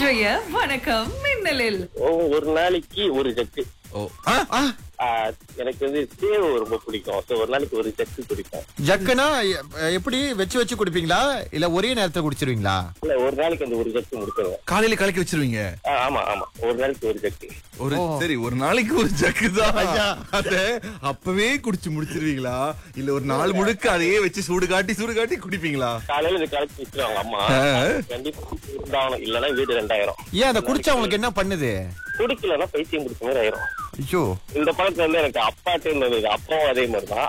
இன்றைய வணக்கம் மின்னலில் ஒ- ஒரு நாளைக்கு ஒரு ஜக்கு ஓ ஆ, ஆ. ஆஹ் எனக்கு வந்து சேவு ரொம்ப பிடிக்கும் ஸோ ஒரு நாளைக்கு ஒரு ஜக்கு குடிப்பேன் ஜக்குனா எ- எப்படி வச்சு வச்சு குடிப்பீங்களா இல்ல ஒரே நேரத்துல குடிச்சிருவீங்களா இல்ல ஒரு நாளைக்கு அந்த ஒரு ஜக்கு முடிச்சிருவேன் காலையில கலக்கி வச்சிருவீங்க ஆ, ஆமா ஆமா ஒரு நாளைக்கு ஒரு ஜக்கு ஒரு சரி ஒரு நாளைக்கு ஒரு ஜக்கு தான் அத அப்பவே குடிச்சு முடிச்சிருவீங்களா இல்ல ஒரு நாள் முழுக்க அதையே வச்சு சூடு காட்டி சூடு காட்டி குடிப்பீங்களா காலையில இது கலக்கி வச்சிருவாங்க அம்மா ஆ. கண்டிப்பா இருந்தாகணும் இல்லைன்னா வீடு ரெண்டாயிரம் ஏன் அதை குடிச்சா உங்களுக்கு என்ன பண்ணுது குடிக்கலன்னா பைத்தியம் குடிச்ச மாதிரி ஆயிரும் ஐயோ இந்த பழக்கம் வந்து எனக்கு அப்பாட்டே இருந்தது அப்பாவும் அதே மாதிரி தான்